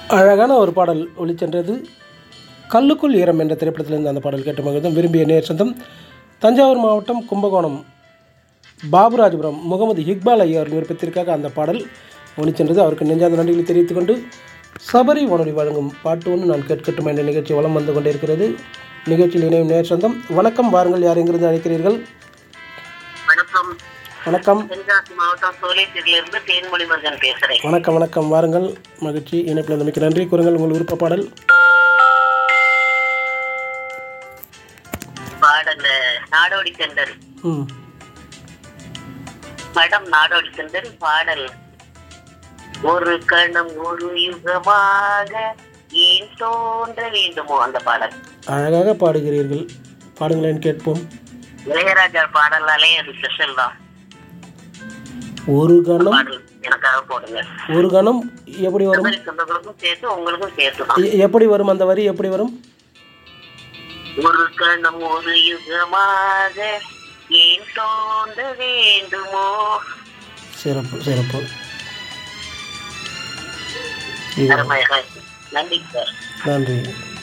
அழகான ஒரு பாடல் ஒளிச்சென்றது கல்லுக்குள் ஈரம் என்ற திரைப்படத்திலிருந்து அந்த பாடல் கேட்டு மகிழ்ந்தோம் விரும்பிய நேர் சொந்தம் தஞ்சாவூர் மாவட்டம் கும்பகோணம் பாபுராஜபுரம் முகமது இக்பால் ஐயா அவர்கள் விருப்பத்திற்காக அந்த பாடல் ஒளிச்சென்றது அவருக்கு நெஞ்சார்ந்த நன்றிகளை தெரிவித்துக் கொண்டு சபரி வானொலி வழங்கும் பாட்டு ஒன்று நான் கேட்கட்டும் என்ற நிகழ்ச்சி வலம் வந்து கொண்டிருக்கிறது நிகழ்ச்சியில் இணையும் நேர் சொந்தம் வணக்கம் வாருங்கள் யார் எங்கிருந்து அழைக்கிறீர்கள் வணக்கம் வணக்கம் தென்காசி மாவட்டம் சோலேஸ்வரியில இருந்து தேன்மொழி மருகன் பேசுறேன் வணக்கம் வணக்கம் வாருங்கள் மகிழ்ச்சி இணைப்பில் இருந்தமைக்கு நன்றி கூறுங்கள் உங்கள் விருப்ப பாடல் பாடல நாடோடி சென்றல் ம் படம் நாடோடி சென்றல் பாடல் ஒரு கணம் ஒரு யுகமாக ஏன் தோன்ற வேண்டுமோ அந்த பாடல் அழகாக பாடுகிறீர்கள் பாடுங்களேன் கேட்போம் இளையராஜா பாடலாலே அது ஸ்பெஷல் தான் ஒரு கணம் பாடல் எனக்காக போடுங்க ஒரு கணம் எப்படி வரும் சபரி சொந்தங்களுக்கும் சேர்த்து உங்களுக்கும் சேர்த்து தான் எ- எப்படி வரும் அந்த வரி எப்படி வரும் ஒரு கணம் ஒரு யுகமாக ஏன் தோன்ற வேண்டுமோ சிறப்பு சிறப்பு இது அருமையாக இருக்கு. நன்றி சார் நன்றி